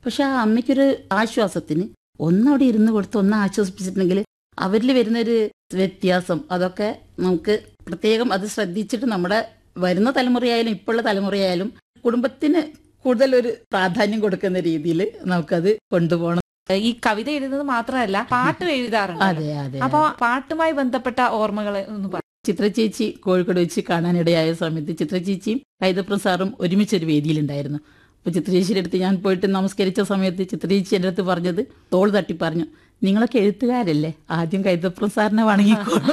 പക്ഷെ ആ അമ്മയ്ക്കൊരു ആശ്വാസത്തിന് ഒന്നവിടെ ഇരുന്ന് കൊടുത്ത് ഒന്ന് ആശ്വസിപ്പിച്ചിട്ടുണ്ടെങ്കിൽ അവരിൽ വരുന്നൊരു വ്യത്യാസം അതൊക്കെ നമുക്ക് പ്രത്യേകം അത് ശ്രദ്ധിച്ചിട്ട് നമ്മുടെ വരുന്ന തലമുറയായാലും ഇപ്പോഴുള്ള തലമുറയായാലും കുടുംബത്തിന് കൂടുതൽ ഒരു പ്രാധാന്യം കൊടുക്കുന്ന രീതിയിൽ നമുക്കത് കൊണ്ടുപോകണം ഈ കവിത എഴുതുന്നത് മാത്രമല്ല പാട്ടും എഴുതാറുണ്ട് അതെ അതെ അപ്പൊ പാട്ടുമായി ബന്ധപ്പെട്ട ഓർമ്മകൾ ഒന്ന് പറ ചിത്ര ചേച്ചി കോഴിക്കോട് വെച്ച് കാണാനിടയായ സമയത്ത് ചിത്ര ചേച്ചിയും കൈതപ്രം സാറും ഒരുമിച്ചൊരു വേദിയിലുണ്ടായിരുന്നു അപ്പൊ ചിത്ര ചേച്ചിയുടെ അടുത്ത് ഞാൻ പോയിട്ട് നമസ്കരിച്ച സമയത്ത് ചിത്ര ചേച്ചി എൻ്റെ അടുത്ത് പറഞ്ഞത് തോൾ തട്ടി പറഞ്ഞു നിങ്ങളൊക്കെ എഴുത്തുകാരല്ലേ ആദ്യം കൈതപ്രം സാറിനെ വണങ്ങിക്കോളൂ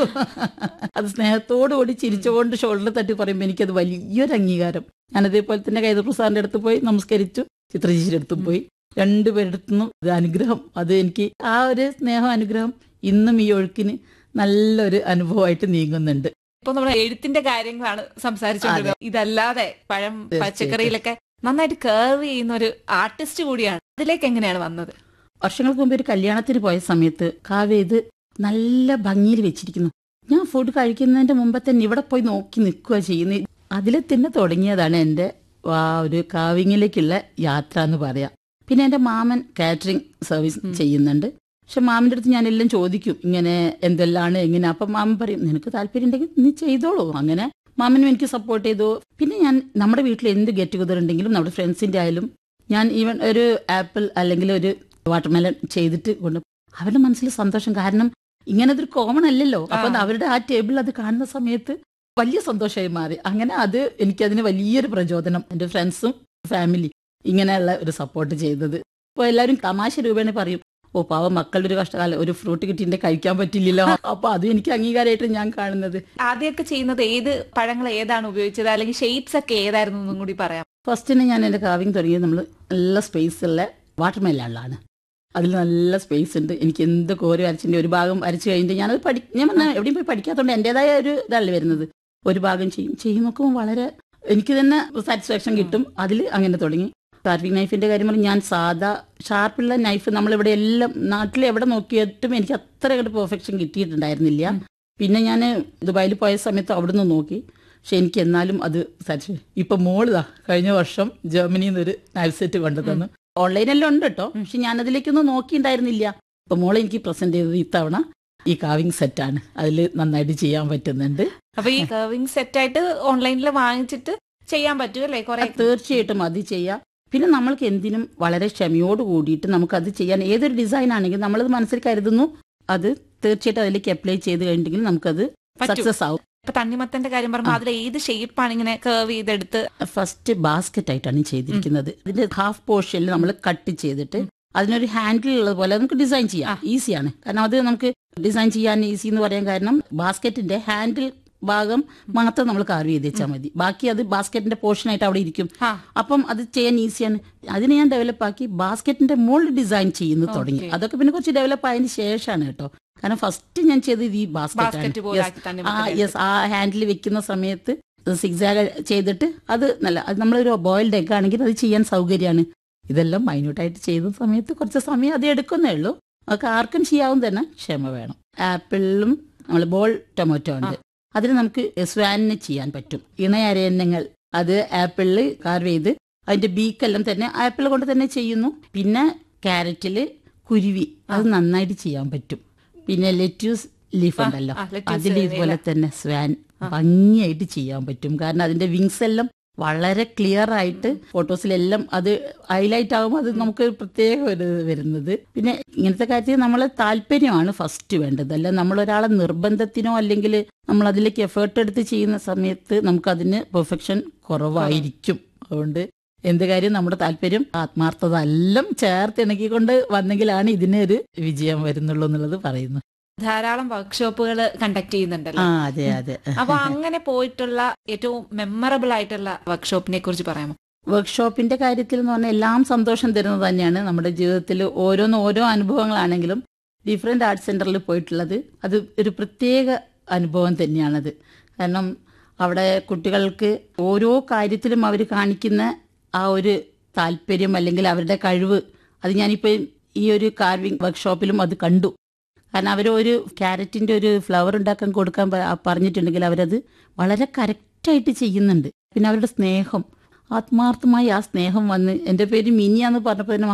അത് സ്നേഹത്തോടുകൂടി ചിരിച്ചുകൊണ്ട് ഷോൾഡർ തട്ടി പറയുമ്പോൾ എനിക്കത് വലിയൊരു അംഗീകാരം ഞാൻ അതേപോലെ തന്നെ കൈതപ്രം സാറിന്റെ അടുത്ത് പോയി നമസ്കരിച്ചു ചിത്ര ചേച്ചിയുടെ അടുത്തും പോയി രണ്ടുപേരുടെ അടുത്തുനിന്നും ഒരു അനുഗ്രഹം അത് എനിക്ക് ആ ഒരു സ്നേഹം അനുഗ്രഹം ഇന്നും ഈ ഒഴുക്കിന് നല്ലൊരു അനുഭവമായിട്ട് നീങ്ങുന്നുണ്ട് ഇപ്പൊ നമ്മൾ എഴുത്തിന്റെ കാര്യങ്ങളാണ് സംസാരിച്ചുകൊണ്ടിരുന്നത് ഇതല്ലാതെ പഴം തീർച്ചയായിട്ടും. പച്ചക്കറിയിലൊക്കെ നന്നായിട്ട് കേർവ് ചെയ്യുന്ന ഒരു ആർട്ടിസ്റ്റ് കൂടിയാണ് അതിലേക്ക് എങ്ങനെയാണ് വന്നത് വർഷങ്ങൾക്ക് മുമ്പ് ഒരു കല്യാണത്തിന് പോയ സമയത്ത് കാവ്യ ഇത് നല്ല ഭംഗിയിൽ വെച്ചിരിക്കുന്നു ഞാൻ ഫുഡ് കഴിക്കുന്നതിന്റെ മുമ്പ് തന്നെ ഇവിടെ പോയി നോക്കി നിൽക്കുക ചെയ്യുന്നത് അതിൽ തന്നെ തുടങ്ങിയതാണ് എൻ്റെ ആ ഒരു കാവിങ്ങിലേക്കുള്ള യാത്ര എന്ന് പറയാം പിന്നെ എൻ്റെ മാമൻ കാറ്ററിംഗ് സർവീസ് ചെയ്യുന്നുണ്ട് പക്ഷെ മാമിൻ്റെ അടുത്ത് ഞാൻ എല്ലാം ചോദിക്കും ഇങ്ങനെ എന്തെല്ലാണ് എങ്ങനെ അപ്പം മാമൻ പറയും നിനക്ക് താല്പര്യം ഉണ്ടെങ്കിൽ നീ ചെയ്തോളൂ അങ്ങനെ മാമനും എനിക്ക് സപ്പോർട്ട് ചെയ്തു പിന്നെ ഞാൻ നമ്മുടെ വീട്ടിൽ എന്ത് ഗെറ്റ് ടുഗദർ ഉണ്ടെങ്കിലും നമ്മുടെ ഫ്രണ്ട്സിൻ്റെ ആയാലും ഞാൻ ഈവൻ ഒരു ആപ്പിൾ അല്ലെങ്കിൽ ഒരു വാട്ടർമെലൺ ചെയ്തിട്ട് കൊണ്ട് അവരുടെ മനസ്സിൽ സന്തോഷം കാരണം ഇങ്ങനത്തെ ഒരു കോമൺ അല്ലല്ലോ അപ്പൊ ആ. അവരുടെ ആ ടേബിൾ അത് കാണുന്ന സമയത്ത് വലിയ സന്തോഷമായി മാറി അങ്ങനെ അത് എനിക്കതിന് വലിയൊരു പ്രചോദനം എൻ്റെ ഫ്രണ്ട്സും ഫാമിലി ഇങ്ങനെയുള്ള ഒരു സപ്പോർട്ട് ചെയ്തത് അപ്പോൾ എല്ലാവരും തമാശ രൂപേണ പറയും ഓ പാവം മക്കളുടെ ഒരു കഷ്ടകാലം ഒരു ഫ്രൂട്ട് കിട്ടിയിട്ട് കഴിക്കാൻ പറ്റില്ലല്ലോ അപ്പൊ അത് എനിക്ക് അംഗീകാരമായിട്ട് ഞാൻ കാണുന്നത് ആദ്യമൊക്കെ ചെയ്യുന്നത് ഏത് പഴങ്ങൾ ഏതാണ് ഉപയോഗിച്ചത് അല്ലെങ്കിൽ ഷെയ്പ്സ് ഒക്കെ ഏതായിരുന്നു എന്നും കൂടി പറയാം ഫസ്റ്റിന് ഞാൻ എൻ്റെ കാവിങ് തുടങ്ങിയത് നമ്മൾ നല്ല സ്പേസ് ഉള്ള വാട്ടർ മെലണിലാണ് അതിൽ നല്ല സ്പേസ് ഉണ്ട് എനിക്ക് എന്ത് കോരി വരച്ചിൻ്റെ ഒരു ഭാഗം വരച്ചു കഴിഞ്ഞിട്ട് ഞാനത് പഠി ഞാൻ പറഞ്ഞ എവിടെയും പോയി പഠിക്കാത്തതുകൊണ്ട് എൻ്റെതായ ഒരു ഇതല്ലേ വരുന്നത് ഒരു ഭാഗം ചെയ്യും ചെയ്യും നോക്കുമ്പോൾ വളരെ എനിക്ക് തന്നെ സാറ്റിസ്ഫാക്ഷൻ കിട്ടും അതിൽ അങ്ങനെ തുടങ്ങി കാർവിംഗ് നൈഫിന്റെ കാര്യം പറഞ്ഞാൽ ഞാൻ സാധാ ഷാർപ്പുള്ള നൈഫ് നമ്മളിവിടെ എല്ലാം നാട്ടിൽ എവിടെ നോക്കിയിട്ടും എനിക്ക് അത്ര അങ്ങോട്ട് പെർഫെക്ഷൻ കിട്ടിയിട്ടുണ്ടായിരുന്നില്ല പിന്നെ ഞാൻ ദുബായിൽ പോയ സമയത്ത് അവിടുന്ന് നോക്കി പക്ഷെ എനിക്ക് എന്നാലും അത് സാറ്റിസ്ഫൈ ഇപ്പൊ മോളിതാ കഴിഞ്ഞ വർഷം ജർമ്മനിയിൽ നിന്ന് ഒരു നൈഫ് സെറ്റ് കൊണ്ടു തന്നു ഓൺലൈനെല്ലാം ഉണ്ട് കേട്ടോ പക്ഷെ ഞാൻ അതിലേക്കൊന്നും നോക്കിയിട്ടുണ്ടായിരുന്നില്ല അപ്പൊ മോളെ എനിക്ക് പ്രസന്റ് ചെയ്തത് ഇത്തവണ ഈ കാവിംഗ് സെറ്റാണ് അതിൽ നന്നായിട്ട് ചെയ്യാൻ പറ്റുന്നുണ്ട് അപ്പൊ ഈ കർവിംഗ് സെറ്റ് ആയിട്ട് ഓൺലൈനിൽ വാങ്ങിച്ചിട്ട് ചെയ്യാൻ പറ്റും അല്ലേ കുറെ അത് തീർച്ചയായിട്ടും അത് ചെയ്യാം പിന്നെ നമ്മൾക്ക് എന്തിനും വളരെ ക്ഷമയോട് കൂടിയിട്ട് നമുക്ക് അത് ചെയ്യാൻ ഏതൊരു ഡിസൈൻ ആണെങ്കിലും നമ്മളത് മനസ്സിൽ കരുതുന്നു അത് തീർച്ചയായിട്ടും അതിലേക്ക് അപ്ലൈ ചെയ്ത് കഴിഞ്ഞിട്ടുണ്ടെങ്കിൽ നമുക്കത് പറ്റും. സക്സസ് ആവും ഇപ്പൊ തണ്ണിമത്തന്റെ കാര്യം പറയുമ്പോൾ അതിൽ ഏത് ഷേപ്പാണ് ഇങ്ങനെ കേർവ് ചെയ്തെടുത്ത് ഫസ്റ്റ് ബാസ്ക്കറ്റ് ആയിട്ടാണ് ചെയ്തിരിക്കുന്നത് ഇതിന്റെ ഹാഫ് പോർഷനിൽ നമ്മൾ കട്ട് ചെയ്തിട്ട് അതിനൊരു ഹാൻഡിൽ ഉള്ളത് പോലെ നമുക്ക് ഡിസൈൻ ചെയ്യാം ഈസിയാണ് കാരണം അത് നമുക്ക് ഡിസൈൻ ചെയ്യാൻ ഈസി എന്ന് പറയാൻ കാരണം ബാസ്ക്കറ്റിന്റെ ഹാൻഡിൽ ഭാഗം മാത്രം നമ്മൾ കാർവ് ചെയ്ത് വെച്ചാൽ മതി ബാക്കി അത് ബാസ്ക്കറ്റിന്റെ പോർഷൻ ആയിട്ട് അവിടെ ഇരിക്കും ആ. അപ്പം അത് ചെയ്യാൻ ഈസിയാണ് അതിനെ ഞാൻ ഡെവലപ്പ് ആക്കി ബാസ്ക്കറ്റിന്റെ മോൾഡ് ഡിസൈൻ ചെയ്യുന്നത് തുടങ്ങി Okay. അതൊക്കെ പിന്നെ കുറച്ച് ഡെവലപ്പ് ആയതിനു ശേഷമാണ് കേട്ടോ കാരണം ഫസ്റ്റ് ഞാൻ ചെയ്തത് ഈ ബാസ്ക്കറ്റ് ബാസ്ക്കറ്റ് പോലെ Yes. ആക്കി ആ തണ്ണിമത്തൻ യെസ് ആ ഹാൻഡിൽ വെക്കുന്ന സമയത്ത് സിക്സാഗ് ചെയ്തിട്ട് അത് നല്ല അത് നമ്മളൊരു ബോയിൽഡ് എഗ് ആണെങ്കിൽ അത് ചെയ്യാൻ സൗകര്യമാണ് ഇതെല്ലാം മൈന്യൂട്ടായിട്ട് ചെയ്യുന്ന സമയത്ത് കുറച്ച് സമയം അത് എടുക്കുന്നേ ഉള്ളൂ അതൊക്കെ ആർക്കും ചെയ്യാവും തന്നെ ക്ഷമ വേണം ആപ്പിളിലും നമ്മൾ ബോൾ ടൊമാറ്റോ ഉണ്ട് അതിന് നമുക്ക് സ്വാനിന് ചെയ്യാൻ പറ്റും ഇണയരയന്നങ്ങൾ അത് ആപ്പിളിൽ കാർവ് ചെയ്ത് അതിന്റെ ബീക്കെല്ലാം തന്നെ ആപ്പിൾ കൊണ്ട് തന്നെ ചെയ്യുന്നു പിന്നെ ക്യാരറ്റില് കുരുവി അത് നന്നായിട്ട് ചെയ്യാൻ പറ്റും പിന്നെ ലെറ്റ്യൂസ് ലീഫ് ആ, ഉണ്ടല്ലോ ആ, lettuce അതിൽ ഇതുപോലെ തന്നെ സ്വാൻ ഭംഗിയായിട്ട് ചെയ്യാൻ പറ്റും കാരണം അതിന്റെ വിങ്സ് എല്ലാം വളരെ ക്ലിയർ ആയിട്ട് ഫോട്ടോസിലെല്ലാം അത് ഹൈലൈറ്റ് ആകുമ്പോൾ അത് നമുക്ക് ഒരു പ്രത്യേക ഒരു വരുന്നത് പിന്നെ ഇങ്ങനത്തെ കാര്യത്തിൽ നമ്മളെ താല്പര്യമാണ് ഫസ്റ്റ് വേണ്ടത് അല്ല നമ്മൾ ഒരാളെ നിർബന്ധത്തിനോ അല്ലെങ്കിൽ നമ്മൾ അതിലേക്ക് എഫേർട്ട് എടുത്ത് ചെയ്യുന്ന സമയത്ത് നമുക്കതിന് പെർഫെക്ഷൻ കുറവായിരിക്കും അതുകൊണ്ട് എന്ത് കാര്യം നമ്മുടെ താല്പര്യം ആത്മാർത്ഥത എല്ലാം ചേർത്ത് ഇണക്കിക്കൊണ്ട് വന്നെങ്കിലാണ് ഇതിന് ഒരു വിജയം വരുന്നുള്ളൂ എന്നുള്ളത് പറയുന്നു ധാരാളം വർക്ക്ഷോപ്പുകൾ കണ്ടക്ട് ചെയ്യുന്നുണ്ടല്ലോ ആ അതെ അതെ അപ്പൊ അങ്ങനെ പോയിട്ടുള്ള ഏറ്റവും മെമ്മറബിൾ ആയിട്ടുള്ള വർക്ക്ഷോപ്പിനെ കുറിച്ച് പറയാമോ വർക്ക്ഷോപ്പിന്റെ കാര്യത്തിൽ എന്ന് പറഞ്ഞാൽ എല്ലാം സന്തോഷം തരുന്നത് തന്നെയാണ് നമ്മുടെ ജീവിതത്തിൽ ഓരോന്ന് ഓരോ അനുഭവങ്ങളാണെങ്കിലും ഡിഫറെന്റ് ആർട്ട് സെന്ററിൽ പോയിട്ടുള്ളത് അത് ഒരു പ്രത്യേക അനുഭവം തന്നെയാണത് കാരണം അവിടെ കുട്ടികൾക്ക് ഓരോ കാര്യത്തിലും അവർ കാണിക്കുന്ന ആ ഒരു താല്പര്യം അല്ലെങ്കിൽ അവരുടെ കഴിവ് അത് ഞാനിപ്പോൾ ഈ ഒരു കാർവിംഗ് വർക്ക്ഷോപ്പിലും അത് കണ്ടു കാരണം അവർ ഒരു ക്യാരറ്റിന്റെ ഒരു ഫ്ലവർ ഉണ്ടാക്കാൻ കൊടുക്കാൻ പ- പറഞ്ഞിട്ടുണ്ടെങ്കിൽ അവരത് വളരെ കറക്റ്റായിട്ട് ചെയ്യുന്നുണ്ട് പിന്നെ അവരുടെ സ്നേഹം ആത്മാർത്ഥമായി ആ സ്നേഹം വന്ന് എൻ്റെ പേര് മിനിയാന്ന് പറഞ്ഞപ്പോൾ തന്നെ